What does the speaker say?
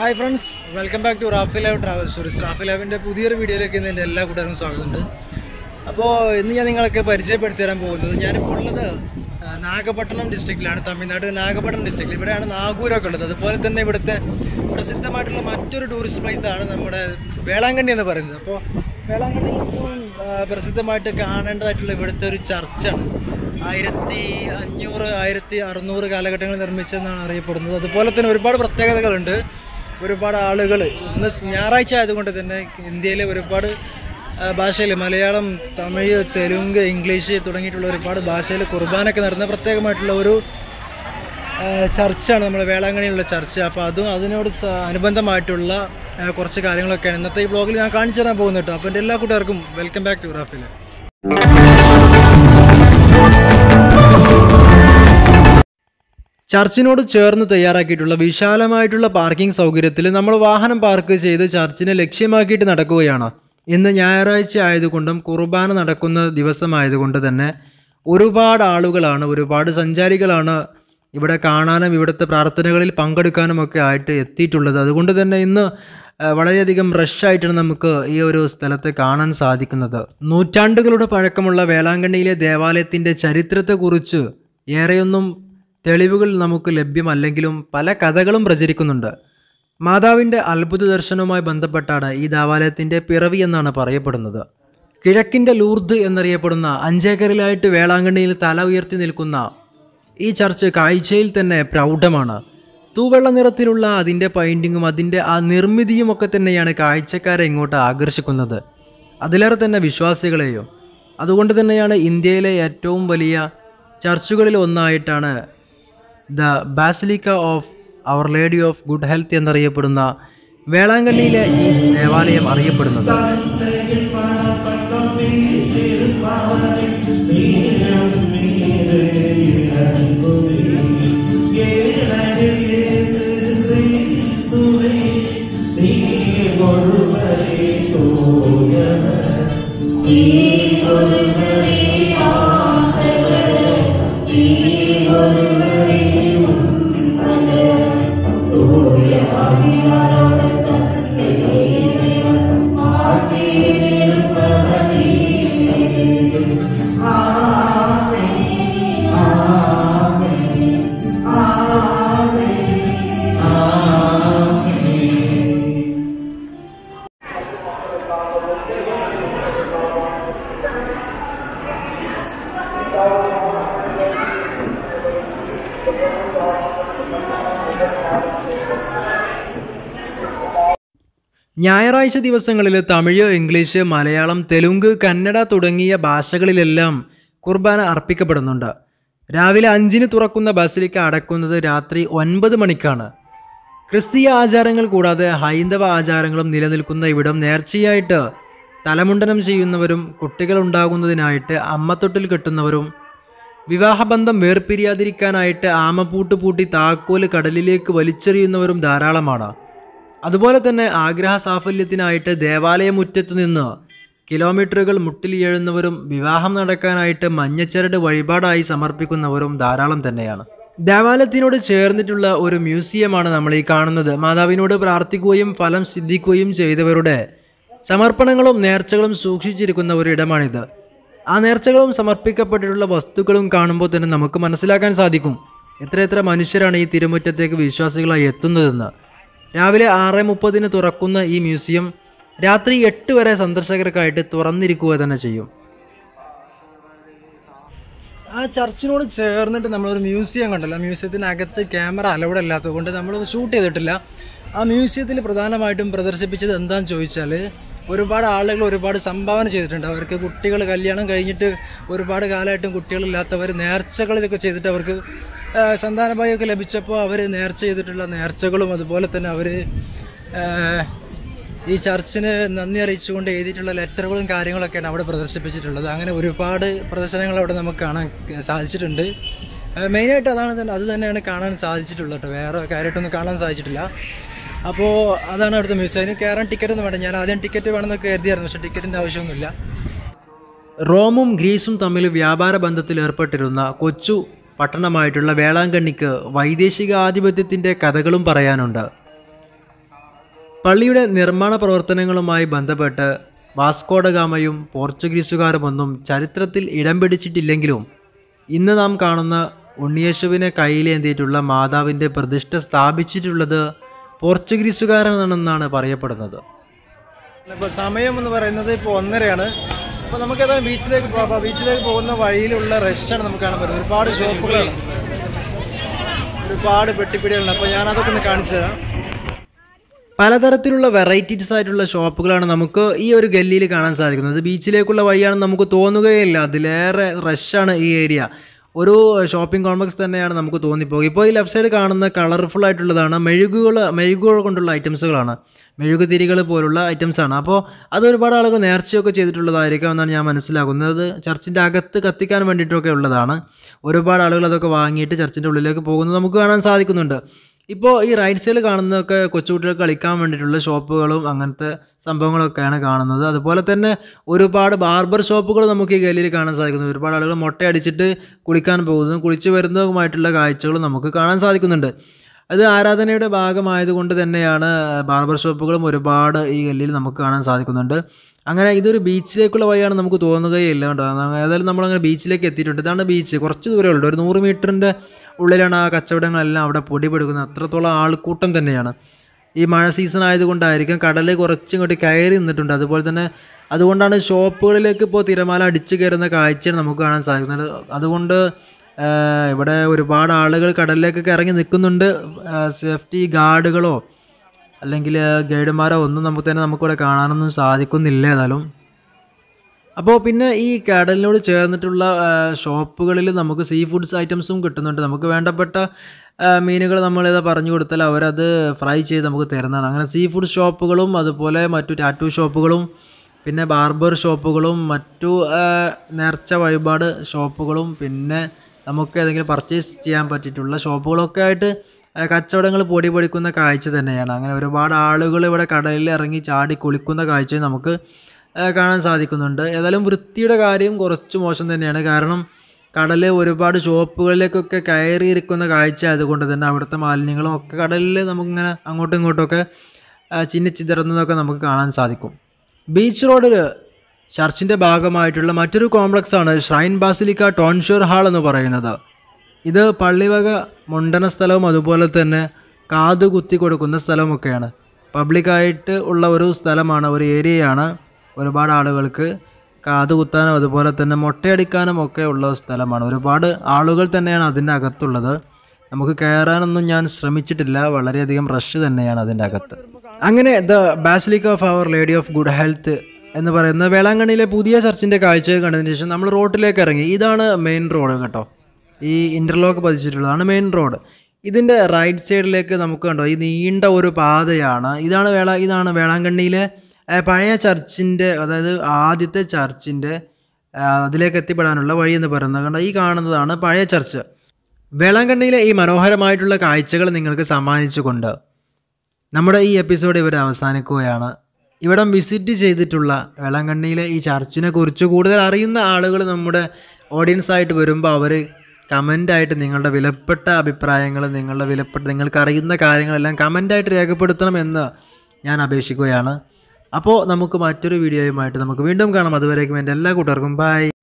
hi friends welcome back to Rafi Lav travel stories Rafi ലാവിന്റെ പുതിയൊരു വീഡിയോയിലേക്ക് ഇന്ന് എൻ്റെ എല്ലാ കൂട്ടുകാർക്കും സ്വാഗതമുണ്ട് അപ്പോൾ ഇന്ന് ഞാൻ നിങ്ങൾക്ക് പരിചയപ്പെടുത്തി തരാൻ പോകുന്നത് ഞാനിപ്പോൾ ഉള്ളത് ആ, നാഗപട്ടണം ഡിസ്ട്രിക്റ്റിലാണ് തമിഴ്നാട് നാഗപട്ടണം ഡിസ്ട്രിക്റ്റിൽ ഇവിടെയാണ് നാഗൂരൊക്കെ ഉള്ളത് അതുപോലെ തന്നെ ഇവിടുത്തെ പ്രസിദ്ധമായിട്ടുള്ള മറ്റൊരു ടൂറിസ്റ്റ് പ്ലേസ് ആണ് നമ്മുടെ വേളാങ്കണ്ണി എന്ന് പറയുന്നത് അപ്പോൾ വേളാങ്കണ്ണി ഏറ്റവും ആ, പ്രസിദ്ധമായിട്ട് കാണേണ്ടതായിട്ടുള്ള ഇവിടുത്തെ ഒരു ചർച്ചാണ് ആയിരത്തി അഞ്ഞൂറ് ആയിരത്തി അറുന്നൂറ് കാലഘട്ടങ്ങളിൽ നിർമ്മിച്ചെന്നാണ് അറിയപ്പെടുന്നത് അതുപോലെ തന്നെ ഒരുപാട് പ്രത്യേകതകളുണ്ട് ഒരുപാട് ആളുകൾ ഇന്ന് ഞായറാഴ്ച ആയതുകൊണ്ട് തന്നെ ഇന്ത്യയിലെ ഒരുപാട് ഭാഷയിൽ മലയാളം തമിഴ് തെലുങ്ക് ഇംഗ്ലീഷ് തുടങ്ങിയിട്ടുള്ള ഒരുപാട് ഭാഷയിൽ കുർബാനൊക്കെ നടന്ന പ്രത്യേകമായിട്ടുള്ള ഒരു ആ, ചർച്ചാണ് നമ്മുടെ വേളാങ്കണ്ണിയിലുള്ള ചർച്ച അപ്പോൾ അതും അതിനോട് സ- അനുബന്ധമായിട്ടുള്ള ആ, കുറച്ച് കാര്യങ്ങളൊക്കെയാണ് ഇന്നത്തെ ഈ ബ്ലോഗിൽ ഞാൻ കാണിച്ചു തരാൻ പോകുന്നത് കേട്ടോ അപ്പോൾ എൻ്റെ എല്ലാ കൂട്ടുകാർക്കും വെൽക്കം ബാക്ക് ടു റാഫിൽ ചർച്ചിനോട് ചേർന്ന് തയ്യാറാക്കിയിട്ടുള്ള വിശാലമായിട്ടുള്ള പാർക്കിംഗ് സൗകര്യത്തിൽ നമ്മൾ വാഹനം പാർക്ക് ചെയ്ത് ചർച്ചിനെ ലക്ഷ്യമാക്കിയിട്ട് നടക്കുകയാണ് ഇന്ന് ഞായറാഴ്ച ആയതുകൊണ്ടും കുർബാന നടക്കുന്ന ദിവസമായതുകൊണ്ട് തന്നെ ഒരുപാട് ആളുകളാണ് ഒരുപാട് സഞ്ചാരികളാണ് ഇവിടെ കാണാനും ഇവിടുത്തെ പ്രാർത്ഥനകളിൽ പങ്കെടുക്കാനും ഒക്കെ ആയിട്ട് എത്തിയിട്ടുള്ളത് അതുകൊണ്ട് തന്നെ ഇന്ന് ആ, വളരെയധികം റഷായിട്ടാണ് നമുക്ക് ഈ ഒരു സ്ഥലത്ത് കാണാൻ സാധിക്കുന്നത് നൂറ്റാണ്ടുകളുടെ പഴക്കമുള്ള വേളാങ്കണ്ണിയിലെ ദേവാലയത്തിൻ്റെ ചരിത്രത്തെക്കുറിച്ച് ഏറെയൊന്നും തെളിവുകൾ നമുക്ക് ലഭ്യമല്ലെങ്കിലും പല കഥകളും പ്രചരിക്കുന്നുണ്ട് മാതാവിൻ്റെ അത്ഭുത ദർശനവുമായി ബന്ധപ്പെട്ടാണ് ഈ ദേവാലയത്തിൻ്റെ പിറവി എന്നാണ് പറയപ്പെടുന്നത് കിഴക്കിൻ്റെ ലൂർദ് എന്നറിയപ്പെടുന്ന അഞ്ചേക്കറിലായിട്ട് വേളാങ്കണ്ണിയിൽ തല ഉയർത്തി നിൽക്കുന്ന ഈ ചർച്ച് കാഴ്ചയിൽ തന്നെ പ്രൗഢമാണ് തൂവെള്ള നിറത്തിലുള്ള അതിൻ്റെ പെയിൻറ്റിങ്ങും അതിൻ്റെ ആ നിർമ്മിതിയും ഒക്കെ തന്നെയാണ് കാഴ്ചക്കാരെ ഇങ്ങോട്ട് ആകർഷിക്കുന്നത് അതിലേറെ തന്നെ വിശ്വാസികളെയും അതുകൊണ്ട് തന്നെയാണ് ഇന്ത്യയിലെ ഏറ്റവും വലിയ ചർച്ചുകളിൽ ഒന്നായിട്ടാണ് the basilica of our lady of good health എന്നറിയപ്പെടുന്ന വേളാങ്കണ്ണിയിലെ ഈ ദേവാലയം അറിയപ്പെടുന്നത് ഞായറാഴ്ച ദിവസങ്ങളിൽ തമിഴ് ഇംഗ്ലീഷ് മലയാളം തെലുങ്ക് കന്നഡ തുടങ്ങിയ ഭാഷകളിലെല്ലാം കുർബാന അർപ്പിക്കപ്പെടുന്നുണ്ട് രാവിലെ അഞ്ചിന് തുറക്കുന്ന ബസിലിക്ക അടക്കുന്നത് രാത്രി ഒൻപത് മണിക്കാണ് ക്രിസ്തീയ ആചാരങ്ങൾ കൂടാതെ ഹൈന്ദവ ആചാരങ്ങളും നിലനിൽക്കുന്ന ഇവിടം നേർച്ചയായിട്ട് തലമുണ്ടനം ചെയ്യുന്നവരും കുട്ടികളുണ്ടാകുന്നതിനായിട്ട് അമ്മത്തൊട്ടിൽ കെട്ടുന്നവരും വിവാഹബന്ധം വേർപിരിയാതിരിക്കാനായിട്ട് ആമപ്പൂട്ട് പൂട്ടി താക്കോല് കടലിലേക്ക് വലിച്ചെറിയുന്നവരും ധാരാളമാണ് അതുപോലെ തന്നെ ആഗ്രഹ സാഫല്യത്തിനായിട്ട് ദേവാലയമുറ്റത്ത് നിന്ന് കിലോമീറ്ററുകൾ മുട്ടിലിയെഴുന്നവരും വിവാഹം നടക്കാനായിട്ട് മഞ്ഞച്ചരട് വഴിപാടായി സമർപ്പിക്കുന്നവരും ധാരാളം തന്നെയാണ് ദേവാലയത്തിനോട് ചേർന്നിട്ടുള്ള ഒരു മ്യൂസിയമാണ് നമ്മൾ ഈ കാണുന്നത് മാതാവിനോട് പ്രാർത്ഥിക്കുകയും ഫലം സിദ്ധിക്കുകയും ചെയ്തവരുടെ സമർപ്പണങ്ങളും നേർച്ചകളും സൂക്ഷിച്ചിരിക്കുന്ന ഒരു ഇടമാണിത് ആ നേർച്ചകളും സമർപ്പിക്കപ്പെട്ടിട്ടുള്ള വസ്തുക്കളും കാണുമ്പോൾ തന്നെ നമുക്ക് മനസ്സിലാക്കാൻ സാധിക്കും എത്രയെത്ര മനുഷ്യരാണ് ഈ തിരുമുറ്റത്തേക്ക് വിശ്വാസികളായി എത്തുന്നതെന്ന് രാവിലെ ആറ് മുപ്പതിന് തുറക്കുന്ന ഈ മ്യൂസിയം രാത്രി എട്ട് വരെ സന്ദർശകർക്കായിട്ട് തുറന്നിരിക്കുക തന്നെ ചെയ്യും ആ ചർച്ചിനോട് ചേർന്നിട്ട് നമ്മളൊരു മ്യൂസിയം കണ്ടല്ലോ ആ മ്യൂസിയത്തിനകത്ത് ക്യാമറ അലൗഡ് അല്ലാത്തത് കൊണ്ട് നമ്മൾ ഷൂട്ട് ചെയ്തിട്ടില്ല ആ മ്യൂസിയത്തിൽ പ്രധാനമായിട്ടും പ്രദർശിപ്പിച്ചത് എന്താണെന്ന് ചോദിച്ചാൽ ഒരുപാട് ആളുകൾ ഒരുപാട് സംഭാവന ചെയ്തിട്ടുണ്ട് അവർക്ക് കുട്ടികൾ കല്യാണം കഴിഞ്ഞിട്ട് ഒരുപാട് കാലമായിട്ടും കുട്ടികളില്ലാത്തവർ നേർച്ചകളൊക്കെ ചെയ്തിട്ട് അവർക്ക് ആ, സന്താനഭാഗ്യമൊക്കെ ലഭിച്ചപ്പോൾ അവർ നേർച്ച ചെയ്തിട്ടുള്ള നേർച്ചകളും അതുപോലെ തന്നെ അവർ ഈ ചർച്ചിന് നന്ദി അറിയിച്ചുകൊണ്ട് എഴുതിയിട്ടുള്ള ലെറ്ററുകളും കാര്യങ്ങളൊക്കെയാണ് അവിടെ പ്രദർശിപ്പിച്ചിട്ടുള്ളത് അങ്ങനെ ഒരുപാട് പ്രദർശനങ്ങൾ അവിടെ നമുക്ക് കാണാൻ സാധിച്ചിട്ടുണ്ട് മെയിനായിട്ട് അതാണ് തന്നെ അത് തന്നെയാണ് കാണാൻ സാധിച്ചിട്ടുള്ളത് കേട്ടോ വേറെ കാര്യമായിട്ടൊന്നും കാണാൻ സാധിച്ചിട്ടില്ല അപ്പോൾ അതാണ് അവിടുത്തെ മ്യൂസിയം അതിന് കയറാൻ ടിക്കറ്റ് ഒന്നും വേണ്ട ഞാൻ ആദ്യം ടിക്കറ്റ് വേണമെന്നൊക്കെ കരുതിയായിരുന്നു പക്ഷേ ടിക്കറ്റിൻ്റെ ആവശ്യമൊന്നുമില്ല റോമും ഗ്രീസും തമ്മിൽ വ്യാപാര ബന്ധത്തിൽ ഏർപ്പെട്ടിരുന്ന കൊച്ചു പട്ടണമായിട്ടുള്ള വേളാങ്കണ്ണിക്ക് വൈദേശിക ആധിപത്യത്തിൻ്റെ കഥകളും പറയാനുണ്ട് പള്ളിയുടെ നിർമ്മാണ പ്രവർത്തനങ്ങളുമായി ബന്ധപ്പെട്ട് വാസ്കോഡഗാമയും പോർച്ചുഗീസുകാരുമൊന്നും ചരിത്രത്തിൽ ഇടം പിടിച്ചിട്ടില്ലെങ്കിലും ഇന്ന് നാം കാണുന്ന ഉണ്ണിയേശുവിനെ കയ്യിലേന്തിയിട്ടുള്ള മാതാവിൻ്റെ പ്രതിഷ്ഠ സ്ഥാപിച്ചിട്ടുള്ളത് പോർച്ചുഗീസുകാരാണെന്നാണ് പറയപ്പെടുന്നത് ഇപ്പോൾ സമയം എന്ന് പറയുന്നത് ഇപ്പോൾ ഒന്നരയാണ് അപ്പോൾ നമുക്ക് ഏതായാലും ബീച്ചിലേക്ക് പോകാം അപ്പോൾ ബീച്ചിലേക്ക് പോകുന്ന വഴിയിലുള്ള റഷാണ് നമുക്ക് കാണാൻ പറ്റുന്നത് ഒരുപാട് ഷോപ്പുകളാണ് ഒരുപാട് പെട്ടിപ്പിടികളുണ്ട് അപ്പോൾ ഞാനതൊക്കെ ഒന്ന് കാണിച്ചു തരാം പലതരത്തിലുള്ള വെറൈറ്റീസ് ആയിട്ടുള്ള ഷോപ്പുകളാണ് നമുക്ക് ഈ ഒരു ഗല്ലിയിൽ കാണാൻ സാധിക്കുന്നത് ബീച്ചിലേക്കുള്ള വഴിയാണെന്ന് നമുക്ക് തോന്നുകയില്ല അതിലേറെ റഷാണ് ഈ ഏരിയ ഒരു ഷോപ്പിംഗ് കോംപ്ലക്സ് തന്നെയാണ് നമുക്ക് തോന്നിപ്പോകും ഇപ്പോൾ ഈ ലെഫ്റ്റ് സൈഡ് കാണുന്ന കളർഫുൾ ആയിട്ടുള്ളതാണ് മെഴുകുകൾ മെഴുകുകൾ കൊണ്ടുള്ള ഐറ്റംസുകളാണ് മെഴുകുതിരികൾ പോലുള്ള ഐറ്റംസാണ് അപ്പോൾ അത് ഒരുപാട് ആളുകൾ നേർച്ചയൊക്കെ ചെയ്തിട്ടുള്ളതായിരിക്കാം എന്നാണ് ഞാൻ മനസ്സിലാക്കുന്നത് ചർച്ചിൻ്റെ അകത്ത് കത്തിക്കാൻ വേണ്ടിയിട്ടൊക്കെ ഉള്ളതാണ് ഒരുപാട് ആളുകൾ അതൊക്കെ വാങ്ങിയിട്ട് ചർച്ചിൻ്റെ ഉള്ളിലേക്ക് പോകുന്നത് നമുക്ക് കാണാൻ സാധിക്കുന്നുണ്ട് ഇപ്പോൾ ഈ റൈറ്റ് സൈഡിൽ കാണുന്നതൊക്കെ കൊച്ചുകുട്ടികൾക്ക് കളിക്കാൻ വേണ്ടിയിട്ടുള്ള ഷോപ്പുകളും അങ്ങനത്തെ സംഭവങ്ങളൊക്കെയാണ് കാണുന്നത് അതുപോലെ തന്നെ ഒരുപാട് ബാർബർ ഷോപ്പുകൾ നമുക്ക് ഈ ഗലിയിൽ കാണാൻ സാധിക്കുന്നു ഒരുപാട് ആളുകൾ മുട്ടയടിച്ചിട്ട് കുളിക്കാൻ പോകുന്നതും കുളിച്ച് വരുന്നതുമായിട്ടുള്ള കാഴ്ചകൾ നമുക്ക് കാണാൻ സാധിക്കുന്നുണ്ട് അത് ആരാധനയുടെ ഭാഗമായതുകൊണ്ട് തന്നെയാണ് ബാർബർ ഷോപ്പുകളും ഒരുപാട് ഈ ഗല്ലിയിൽ നമുക്ക് കാണാൻ സാധിക്കുന്നുണ്ട് അങ്ങനെ ഇതൊരു ബീച്ചിലേക്കുള്ള വഴിയാണ് നമുക്ക് തോന്നുകയില്ല കേട്ടോ ഏതായാലും നമ്മളങ്ങനെ ബീച്ചിലേക്ക് എത്തിയിട്ടുണ്ട് ഇതാണ് ബീച്ച് കുറച്ച് ദൂരമേ ഉള്ളൂ ഒരു നൂറ് മീറ്ററിൻ്റെ ഉള്ളിലാണ് ആ കച്ചവടങ്ങളെല്ലാം അവിടെ പൊടി പെടുക്കുന്നത് അത്രത്തോളം ആൾക്കൂട്ടം തന്നെയാണ് ഈ മഴ സീസൺ ആയതുകൊണ്ടായിരിക്കും കടൽ കുറച്ചും ഇങ്ങോട്ട് കയറി നിന്നിട്ടുണ്ട് അതുപോലെ തന്നെ അതുകൊണ്ടാണ് ഷോപ്പുകളിലേക്ക് ഇപ്പോൾ തിരമാല അടിച്ചു കയറുന്ന കാഴ്ചയാണ് നമുക്ക് കാണാൻ സാധിക്കുന്നത് അതുകൊണ്ട് ആ, ഇവിടെ ഒരുപാട് ആളുകൾ കടലിലേക്കൊക്കെ ഇറങ്ങി നിൽക്കുന്നുണ്ട് സേഫ്റ്റി ഗാർഡുകളോ അല്ലെങ്കിൽ ഗൈഡുമാരോ ഒന്നും നമുക്ക് തന്നെ നമുക്കിവിടെ കാണാനൊന്നും സാധിക്കുന്നില്ല ഏതായാലും അപ്പോൾ പിന്നെ ഈ കടലിനോട് ചേർന്നിട്ടുള്ള ഷോപ്പുകളിൽ നമുക്ക് സീ ഫുഡ്സ് ഐറ്റംസും കിട്ടുന്നുണ്ട് നമുക്ക് വേണ്ടപ്പെട്ട മീനുകൾ നമ്മളിത് പറഞ്ഞു കൊടുത്താൽ അവരത് ഫ്രൈ ചെയ്ത് നമുക്ക് തരുന്നതാണ് അങ്ങനെ സീ ഫുഡ് ഷോപ്പുകളും അതുപോലെ മറ്റു ടാറ്റു ഷോപ്പുകളും പിന്നെ ബാർബർ ഷോപ്പുകളും മറ്റു ആ, നേർച്ച വഴിപാട് ഷോപ്പുകളും പിന്നെ നമുക്ക് ഏതെങ്കിലും പർച്ചേസ് ചെയ്യാൻ പറ്റിയിട്ടുള്ള ഷോപ്പുകളൊക്കെ ആയിട്ട് ആ, കച്ചവടങ്ങൾ പൊടി പൊടിക്കുന്ന കാഴ്ച തന്നെയാണ് അങ്ങനെ ഒരുപാട് ആളുകൾ ഇവിടെ കടലിൽ ഇറങ്ങി ചാടി കുളിക്കുന്ന കാഴ്ചയും നമുക്ക് ആ, കാണാൻ സാധിക്കുന്നുണ്ട് ഏതായാലും വൃത്തിയുടെ കാര്യം കുറച്ച് മോശം തന്നെയാണ് കാരണം കടൽ ഒരുപാട് ഷോപ്പുകളിലേക്കൊക്കെ കയറിയിരിക്കുന്ന കാഴ്ച ആയതുകൊണ്ട് തന്നെ അവിടുത്തെ മാലിന്യങ്ങളും ഒക്കെ കടലിൽ നമുക്കിങ്ങനെ അങ്ങോട്ടും ഇങ്ങോട്ടുമൊക്കെ ആ, ചിന്നിച്ചിതറുന്നതൊക്കെ നമുക്ക് കാണാൻ സാധിക്കും ബീച്ച് റോഡിൽ ചർച്ചിൻ്റെ ഭാഗമായിട്ടുള്ള മറ്റൊരു കോംപ്ലക്സ് ആണ് ഷ്രൈൻ ബാസിലിക്ക ടോൺഷൂർ ഹാൾ എന്ന് പറയുന്നത് ഇത് പള്ളിവക മുണ്ടന സ്ഥലവും അതുപോലെ തന്നെ കാത് കുത്തി കൊടുക്കുന്ന സ്ഥലമൊക്കെയാണ് പബ്ലിക്കായിട്ട് ഉള്ള ഒരു സ്ഥലമാണ് ഒരു ഏരിയയാണ് ഒരുപാട് ആളുകൾക്ക് കാത് കുത്താനും അതുപോലെ തന്നെ മൊട്ടയടിക്കാനും ഒക്കെ ഉള്ള സ്ഥലമാണ് ഒരുപാട് ആളുകൾ തന്നെയാണ് അതിൻ്റെ അകത്തുള്ളത് നമുക്ക് കയറാനൊന്നും ഞാൻ ശ്രമിച്ചിട്ടില്ല വളരെയധികം റഷ് തന്നെയാണ് അതിൻ്റെ അകത്ത് അങ്ങനെ the basilica of our lady of good health എന്ന് പറയുന്ന വേളാങ്കണ്ണിയിലെ പുതിയ ചർച്ചിൻ്റെ കാഴ്ച കണ്ടതിന് ശേഷം നമ്മൾ റോഡിലേക്ക് ഇറങ്ങി ഇതാണ് മെയിൻ റോഡ് കേട്ടോ ഈ ഇൻ്റർലോക്ക് പതിച്ചിട്ടുള്ളതാണ് മെയിൻ റോഡ് ഇതിൻ്റെ റൈറ്റ് സൈഡിലേക്ക് നമുക്ക് കണ്ടോ ഈ നീണ്ട ഒരു പാതയാണ് ഇതാണ് വേള ഇതാണ് വേളാങ്കണ്ണിയിലെ ആ, പഴയ ചർച്ചിൻ്റെ അതായത് ആദ്യത്തെ ചർച്ചിൻ്റെ ആ, അതിലേക്ക് എത്തിപ്പെടാനുള്ള വഴി എന്ന് പറയുന്നത് കണ്ടോ ഈ കാണുന്നതാണ് പഴയ ചർച്ച് വേളാങ്കണ്ണിയിലെ ഈ മനോഹരമായിട്ടുള്ള കാഴ്ചകൾ നിങ്ങൾക്ക് സമ്മാനിച്ചുകൊണ്ട് നമ്മുടെ ഈ എപ്പിസോഡ് ഇവിടെ അവസാനിക്കുകയാണ് ഇവിടം വിസിറ്റ് ചെയ്തിട്ടുള്ള വേളാങ്കണ്ണിയിലെ ഈ ചർച്ചിനെ കുറിച്ച് കൂടുതൽ അറിയുന്ന ആളുകൾ നമ്മുടെ ഓഡിയൻസ് ആയിട്ട് വരുമ്പോൾ അവർ കമൻ്റായിട്ട് നിങ്ങളുടെ വിലപ്പെട്ട അഭിപ്രായങ്ങൾ നിങ്ങളുടെ വിലപ്പെട്ട നിങ്ങൾക്ക് അറിയുന്ന കാര്യങ്ങളെല്ലാം കമൻ്റായിട്ട് രേഖപ്പെടുത്തണമെന്ന് ഞാൻ അപേക്ഷിക്കുകയാണ് അപ്പോൾ നമുക്ക് മറ്റൊരു വീഡിയോയുമായിട്ട് നമുക്ക് വീണ്ടും കാണാം അതുവരേക്കും എൻ്റെ എല്ലാ കൂട്ടുകാർക്കും ബൈ